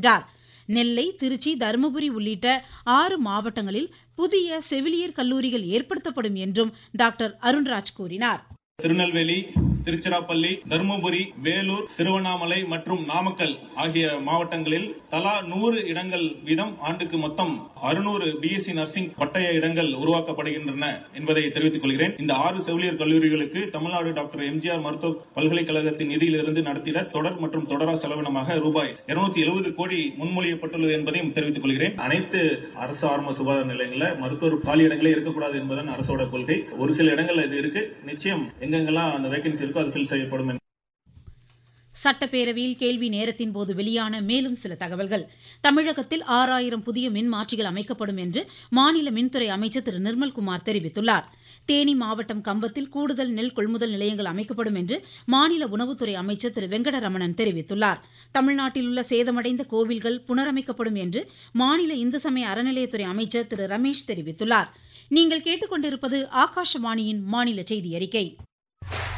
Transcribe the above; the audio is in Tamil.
என்றார் நெல்லை திருச்சி தருமபுரி உள்ளிட்ட ஆறு மாவட்டங்களில் புதிய செவிலியர் கல்லூரிகள் ஏற்படுத்தப்படும் என்றும் டாக்டர் அருண்ராஜ் கூறினார் திருநெல்வேலி திருச்சிராப்பள்ளி தருமபுரி வேலூர் திருவண்ணாமலை மற்றும் நாமக்கல் ஆகிய மாவட்டங்களில் தலா நூறு இடங்கள் வீதம் ஆண்டுக்கு மொத்தம் அறுநூறு பிஎஸ்சி நர்சிங் பட்டய இடங்கள் உருவாக்கப்படுகின்றன என்பதை தெரிவித்துக் கொள்கிறேன் இந்த ஆறு செவிலியர் கல்லூரிகளுக்கு தமிழ்நாடு டாக்டர் எம்ஜிஆர் மருத்துவ பல்கலைக்கழகத்தின் நிதியிலிருந்து நடத்திட தொடர் மற்றும் தொடரா செலவினமாக ரூபாய் இருநூத்தி எழுபது கோடி முன்மொழியப்பட்டுள்ளது என்பதையும் தெரிவித்துக் கொள்கிறேன் அனைத்து அரசு ஆரம்ப சுகாதார நிலையங்களில் மருத்துவர் காலி இடங்களே இருக்கக்கூடாது என்பதன் அரசோட கொள்கை ஒரு சில இடங்கள்ல இது இருக்கு நிச்சயம் எங்கெங்கெல்லாம் அந்த வேகன்சி இருக்கோ அது ஃபில் செய்யப்படும் என்று சட்டப்பேரவையில் கேள்வி நேரத்தின் போது வெளியான மேலும் சில தகவல்கள் தமிழகத்தில் ஆறாயிரம் புதிய மின் மாற்றிகள் அமைக்கப்படும் என்று மாநில மின்துறை அமைச்சர் திரு நிர்மல்குமார் தெரிவித்துள்ளார் தேனி மாவட்டம் கம்பத்தில் கூடுதல் நெல் கொள்முதல் நிலையங்கள் அமைக்கப்படும் என்று மாநில உணவுத்துறை அமைச்சர் திரு வெங்கடரமணன் தெரிவித்துள்ளார் தமிழ்நாட்டில் உள்ள சேதமடைந்த கோவில்கள் புனரமைக்கப்படும் என்று மாநில இந்து சமய அறநிலையத்துறை அமைச்சர் திரு ரமேஷ் தெரிவித்துள்ளார் நீங்கள் கேட்டுக்கொண்டிருப்பது ஆகாஷவாணியின் மாநில செய்தி அறிக்கை